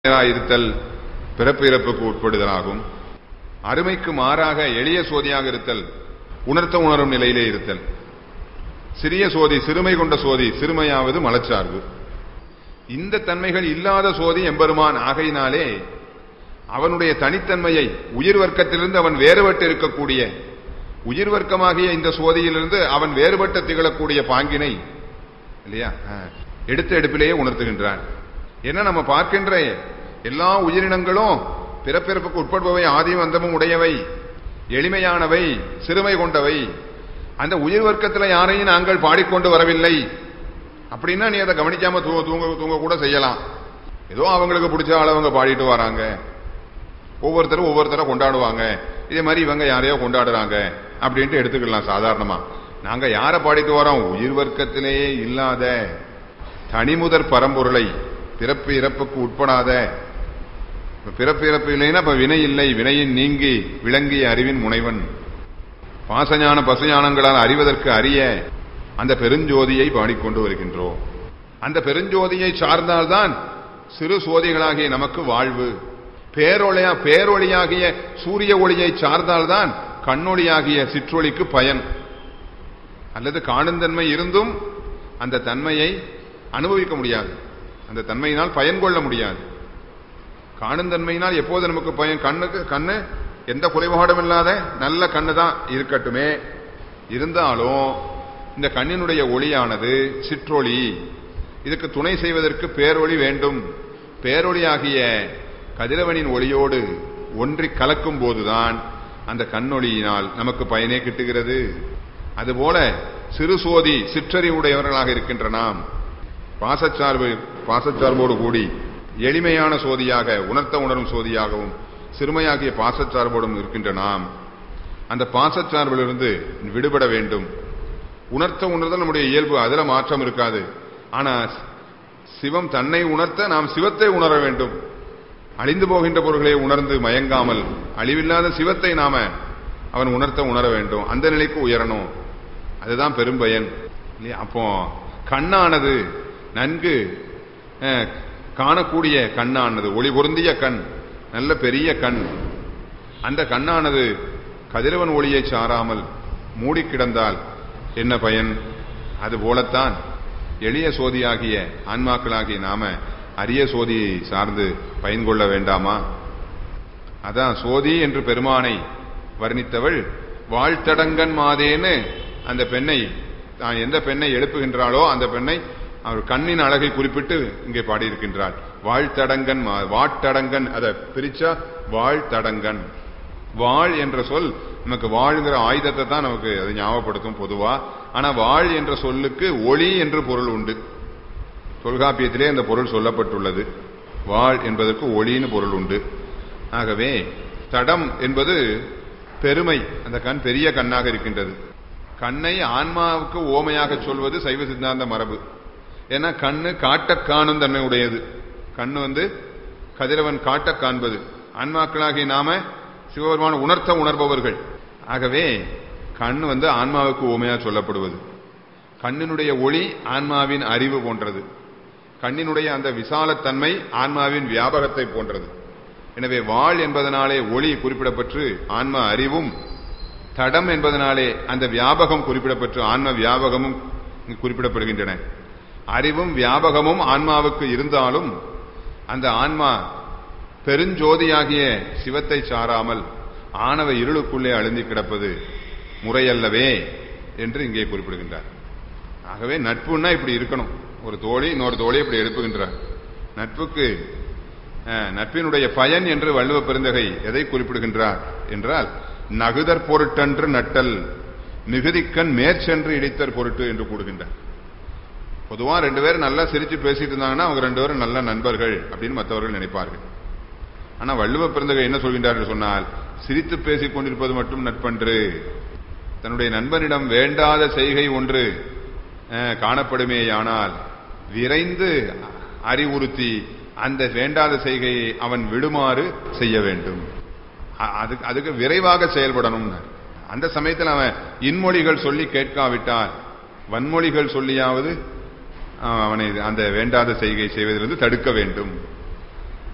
இருத்தல் பிறப்பு இறப்புக்கு உட்படுதலாகும் அருமைக்கு மாறாக எளிய சோதியாக இருத்தல் உணர்த்த உணரும் நிலையிலே இருத்தல் சிறிய சோதி சிறுமை கொண்ட சோதி சிறுமையாவது மலச்சார்பு இந்த தன்மைகள் இல்லாத சோதி எம்பெருமான் ஆகையினாலே அவனுடைய தனித்தன்மையை உயிர் வர்க்கத்திலிருந்து அவன் வேறுபட்டு இருக்கக்கூடிய உயிர் வர்க்கமாகிய இந்த சோதியிலிருந்து அவன் வேறுபட்டு திகழக்கூடிய பாங்கினை இல்லையா ஆ, எடுத்த எடுப்பிலேயே உணர்த்துகின்றான் என்ன நம்ம பார்க்கின்ற எல்லா உயிரினங்களும் பிறப்பிறப்புக்கு உட்படுபவை ஆதியும் அந்தமும் உடையவை எளிமையானவை சிறுமை கொண்டவை அந்த உயிர் வர்க்கத்துல யாரையும் நாங்கள் பாடிக்கொண்டு வரவில்லை அப்படின்னா நீ அதை கவனிக்காம தூங்க தூங்க தூங்க கூட செய்யலாம் ஏதோ அவங்களுக்கு பிடிச்ச அளவங்க பாடிட்டு வராங்க ஒவ்வொருத்தரும் ஒவ்வொருத்தரை கொண்டாடுவாங்க இதே மாதிரி இவங்க யாரையோ கொண்டாடுறாங்க அப்படின்ட்டு எடுத்துக்கலாம் சாதாரணமா நாங்க யாரை பாடிட்டு வரோம் உயிர் வர்க்கத்திலேயே இல்லாத தனிமுதற் பரம்பொருளை பிறப்பு இறப்புக்கு உட்படாத இப்ப பிறப்பு இறப்பு இல்லைன்னா இப்ப வினை இல்லை வினையின் நீங்கி விளங்கிய அறிவின் முனைவன் பாசஞான பசுஞானங்களால் அறிவதற்கு அறிய அந்த பெருஞ்சோதியை பாடிக்கொண்டு வருகின்றோம் அந்த பெருஞ்சோதியை சார்ந்தால்தான் சிறு சோதிகளாகிய நமக்கு வாழ்வு பேரொழியா பேரொளியாகிய சூரிய ஒளியை சார்ந்தால்தான் கண்ணொளியாகிய சிற்றொளிக்கு பயன் அல்லது காணுந்தன்மை இருந்தும் அந்த தன்மையை அனுபவிக்க முடியாது அந்த தன்மையினால் பயன் கொள்ள முடியாது காணுந்தன்மையினால் எப்போது நமக்கு பயன் கண்ணுக்கு கண்ணு எந்த குறைபாடும் இல்லாத நல்ல கண்ணு தான் இருக்கட்டுமே இருந்தாலும் இந்த கண்ணினுடைய ஒளியானது சிற்றொளி இதுக்கு துணை செய்வதற்கு பேரொளி வேண்டும் பேரொளியாகிய கதிரவனின் ஒளியோடு ஒன்றி கலக்கும் போதுதான் அந்த கண்ணொளியினால் நமக்கு பயனே கிட்டுகிறது அதுபோல சிறு சோதி சிற்றறிவுடையவர்களாக இருக்கின்ற நாம் பாசச்சார்பு பாசச்சார்போடு கூடி எளிமையான சோதியாக உணர்த்த உணரும் சோதியாகவும் சிறுமையாகிய பாசச்சார்போடும் இருக்கின்ற நாம் அந்த பாசச்சார்பிலிருந்து விடுபட வேண்டும் உணர்த்த உணர்தல் நம்முடைய இயல்பு அதுல மாற்றம் இருக்காது ஆனா சிவம் தன்னை உணர்த்த நாம் சிவத்தை உணர வேண்டும் அழிந்து போகின்ற பொருள்களை உணர்ந்து மயங்காமல் அழிவில்லாத சிவத்தை நாம அவன் உணர்த்த உணர வேண்டும் அந்த நிலைக்கு உயரணும் அதுதான் பெரும்பயன் இல்லையா அப்போ கண்ணானது நன்கு அஹ், காணக்கூடிய கண்ணானது ஒளி பொருந்திய கண் நல்ல பெரிய கண் அந்த கண்ணானது கதிரவன் ஒளியை சாராமல் மூடி கிடந்தால் என்ன பயன் அது போலத்தான் எளிய சோதியாகிய ஆன்மாக்களாகிய நாம அரிய சோதியை சார்ந்து பயன் கொள்ள வேண்டாமா அதான் சோதி என்று பெருமானை வர்ணித்தவள் வாழ்த்தடங்கன் மாதேன்னு அந்த பெண்ணை தான் எந்த பெண்ணை எழுப்புகின்றாளோ அந்த பெண்ணை அவர் கண்ணின் அழகை குறிப்பிட்டு இங்கே பாடியிருக்கின்றாள் வாழ்த்தடங்கன் மா- வாட்டடங்கன் அதை பிரிச்சா வாழ்த்தடங்கன் வாழ் என்ற சொல் நமக்கு வாழ்ங்கிற ஆயுதத்தை தான் நமக்கு அது ஞாபகப்படுத்தும் பொதுவா ஆனா வாழ் என்ற சொல்லுக்கு ஒளி என்று பொருள் உண்டு தொல்காப்பியத்திலே அந்த பொருள் சொல்லப்பட்டுள்ளது வாழ் என்பதற்கு ஒளின்னு பொருள் உண்டு ஆகவே தடம் என்பது பெருமை அந்த கண் பெரிய கண்ணாக இருக்கின்றது கண்ணை ஆன்மாவுக்கு ஓமையாக சொல்வது சைவ சித்தாந்த மரபு ஏன்னா கண்ணு காட்டக் காணும் தன்மை உடையது கண்ணு வந்து கதிரவன் காட்டக் காண்பது ஆன்மாக்களாகிய நாம சிவபெருமான் உணர்த்த உணர்பவர்கள் ஆகவே கண் வந்து ஆன்மாவுக்கு ஓமையா சொல்லப்படுவது கண்ணினுடைய ஒளி ஆன்மாவின் அறிவு போன்றது கண்ணினுடைய அந்த விசாலத்தன்மை ஆன்மாவின் வியாபகத்தை போன்றது எனவே வாழ் என்பதனாலே ஒளி குறிப்பிடப்பட்டு ஆன்ம அறிவும் தடம் என்பதனாலே அந்த வியாபகம் குறிப்பிடப்பட்டு ஆன்ம வியாபகமும் இங்கு குறிப்பிடப்படுகின்றன அறிவும் வியாபகமும் ஆன்மாவுக்கு இருந்தாலும் அந்த ஆன்மா பெருஞ்சோதியாகிய சிவத்தை சாராமல் ஆணவ இருளுக்குள்ளே அழுந்தி கிடப்பது முறையல்லவே என்று இங்கே குறிப்பிடுகின்றார் ஆகவே நட்புன்னா இப்படி இருக்கணும் ஒரு தோழி இன்னொரு தோழி இப்படி எழுப்புகின்றார் நட்புக்கு அஹ், நட்பினுடைய பயன் என்று வள்ளுவ பெருந்தகை எதை குறிப்பிடுகின்றார் என்றால் நகுதற் பொருட்டன்று நட்டல் மிகுதிக்கண் மேற்சென்று இடித்தற் பொருட்டு என்று கூடுகின்றார் பொதுவா ரெண்டு பேரும் நல்லா சிரிச்சு பேசிட்டு இருந்தாங்கன்னா அவங்க ரெண்டு பேரும் நல்ல நண்பர்கள் அப்படின்னு மற்றவர்கள் நினைப்பார்கள் ஆனா வள்ளுவ பிறந்தகை என்ன சொல்கின்றார் என்று சொன்னால் சிரித்து பேசிக் கொண்டிருப்பது மட்டும் நட்பன்று தன்னுடைய நண்பனிடம் வேண்டாத செய்கை ஒன்று அஹ், காணப்படுமேயானால் விரைந்து அறிவுறுத்தி அந்த வேண்டாத செய்கையை அவன் விடுமாறு செய்ய வேண்டும் அ- அதுக்கு அதுக்கு விரைவாக செயல்படணும் அந்த சமயத்தில் அவன் இன்மொழிகள் சொல்லி கேட்காவிட்டால் வன்மொழிகள் சொல்லியாவது அஹ், அவனை அந்த வேண்டாத செய்கை செய்வதிலிருந்து தடுக்க வேண்டும்